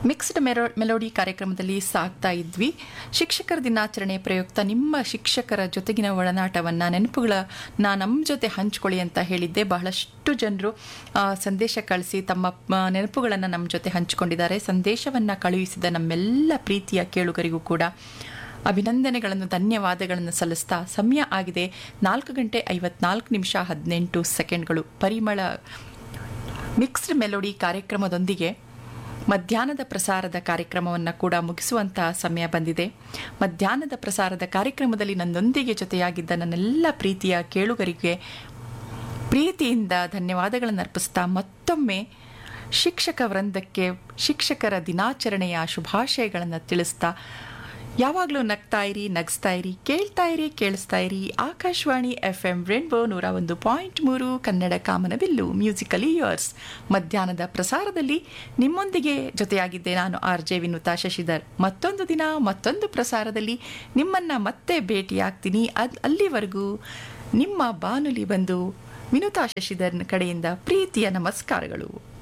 mixed ಮೆರೋ melody ಕಾರ್ಯಕ್ರಮದಲ್ಲಿ ಸಾಗ್ತಾ ಇದ್ವಿ ಶಿಕ್ಷಕರ ದಿನಾಚರಣೆ ಪ್ರಯುಕ್ತ ನಿಮ್ಮ ಶಿಕ್ಷಕರ ಜೊತೆಗಿನ ಒಡನಾಟವನ್ನು ನೆನಪುಗಳನ್ನ ನಮ್ಮ ಜೊತೆ ಹಂಚ್ಕೊಳ್ಳಿ ಅಂತ ಹೇಳಿದ್ದೆ ಬಹಳಷ್ಟು ಜನರು ಆ, ಸಂದೇಶ ಕಳಿಸಿ ತಮ್ಮ ನೆನಪುಗಳನ್ನು ನಮ್ಮ ಜೊತೆ ಹಂಚಿಕೊಂಡಿದ್ದಾರೆ ಸಂದೇಶವನ್ನು ಕಳುಹಿಸಿದ ನಮ್ಮೆಲ್ಲ ಪ್ರೀತಿಯ ಕೇಳುಗರಿಗೂ ಕೂಡ ಅಭಿನಂದನೆಗಳನ್ನು ಧನ್ಯವಾದಗಳನ್ನು ಸಲ್ಲಿಸ್ತಾ ಸಮಯ ಆಗಿದೆ ನಾಲ್ಕು ಗಂಟೆ ಐವತ್ನಾಲ್ಕು ನಿಮಿಷ ಹದಿನೆಂಟು ಸೆಕೆಂಡ್ಗಳು ಪರಿಮಳ ಮಿಕ್ಸ್ಡ್ ಮೆಲೋಡಿ ಕಾರ್ಯಕ್ರಮದೊಂದಿಗೆ ಮಧ್ಯಾಹ್ನದ ಪ್ರಸಾರದ ಕಾರ್ಯಕ್ರಮವನ್ನು ಕೂಡ ಮುಗಿಸುವಂತಹ ಸಮಯ ಬಂದಿದೆ ಮಧ್ಯಾಹ್ನದ ಪ್ರಸಾರದ ಕಾರ್ಯಕ್ರಮದಲ್ಲಿ ನನ್ನೊಂದಿಗೆ ಜೊತೆಯಾಗಿದ್ದ ನನ್ನೆಲ್ಲ ಪ್ರೀತಿಯ ಕೇಳುಗರಿಗೆ ಪ್ರೀತಿಯಿಂದ ಧನ್ಯವಾದಗಳನ್ನು ಅರ್ಪಿಸ್ತಾ ಮತ್ತೊಮ್ಮೆ ಶಿಕ್ಷಕ ವೃಂದಕ್ಕೆ ಶಿಕ್ಷಕರ ದಿನಾಚರಣೆಯ ಶುಭಾಶಯಗಳನ್ನು ತಿಳಿಸ್ತಾ ಯಾವಾಗಲೂ ನಗ್ತಾ ಇರಿ ನಗಿಸ್ತಾ ಇರಿ ಕೇಳ್ತಾ ಇರಿ ಕೇಳಿಸ್ತಾ ಇರಿ ಆಕಾಶವಾಣಿ ಎಫ್ ಎಂ ರೇನ್ಬೋ ನೂರ ಒಂದು ಪಾಯಿಂಟ್ ಮೂರು ಕನ್ನಡ ಕಾಮನಬಿಲ್ಲು ಮ್ಯೂಸಿಕಲಿ ಇಯರ್ಸ್ ಮಧ್ಯಾಹ್ನದ ಪ್ರಸಾರದಲ್ಲಿ ನಿಮ್ಮೊಂದಿಗೆ ಜೊತೆಯಾಗಿದ್ದೆ ನಾನು ಆರ್ ಜೆ ವಿನುತಾ ಶಶಿಧರ್ ಮತ್ತೊಂದು ದಿನ ಮತ್ತೊಂದು ಪ್ರಸಾರದಲ್ಲಿ ನಿಮ್ಮನ್ನ ಮತ್ತೆ ಭೇಟಿಯಾಗ್ತೀನಿ ಅದ್ ಅಲ್ಲಿವರೆಗೂ ನಿಮ್ಮ ಬಾನುಲಿ ಬಂದು ವಿನುತಾ ಶಶಿಧರ್ನ ಕಡೆಯಿಂದ ಪ್ರೀತಿಯ ನಮಸ್ಕಾರಗಳು